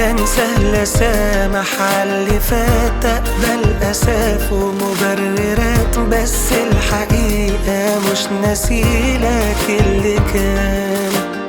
كان سهل اسامح عاللي فات اقبل اساف ومبررات بس الحقيقة مش ناسيلك اللي كان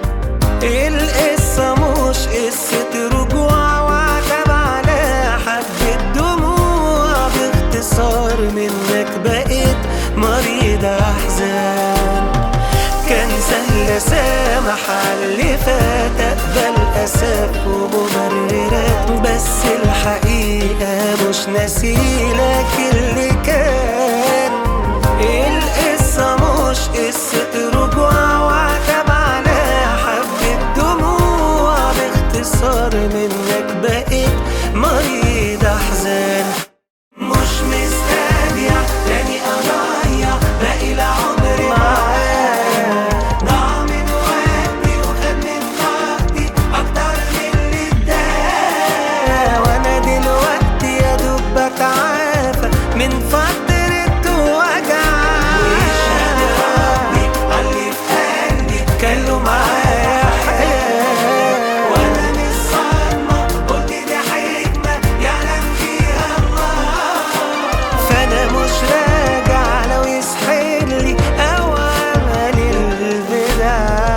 القصة مش قصة رجوع وعتب على حبة دموع باختصار منك بقيت مريض أحزان كان سهل أسامح عاللي فات أقبل أساف ومبررات بس الحقيقة مش ناسيلك اللي كان القصة مش قصة رجوع وعتب على حبة دموع باختصار منك بقيت مريض أحزان مش مسترجع تاني أضيع باقي العمر معاه ضاع من وقتي وخد من طاقتي أكتر من اللي اداه وأنا دلوقتي يا دوب بتعافى من فترة وجع ويشهد ربي علي في قلبي كان له معايا حياة وأنا من الصدمة قلت دي حكمة يعلم فيها الله فانا مش راجع لو يسحل لي او عمل البدع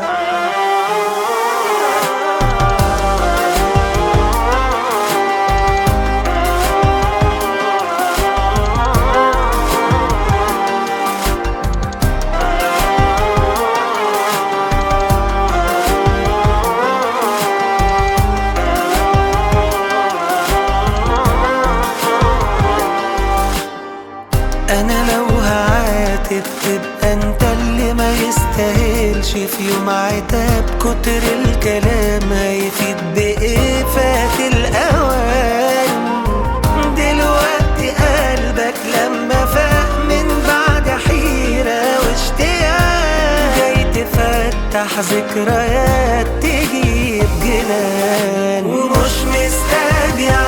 انا لو هعاتب تبقى انت اللي ما يستاهلش في يوم عتاب كتر الكلام هيفيد بايه فات الاوان دلوقتي قلبك لما فاق من بعد حيرة واشتياق جاي تفتح ذكريات تجيب جنان ومش مسترجع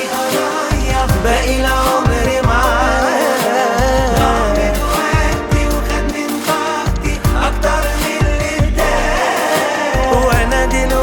باقي العمر معاه ضاعت وقتي وخد من طاقتي اكتر من اللي اداه وانا دلوقتي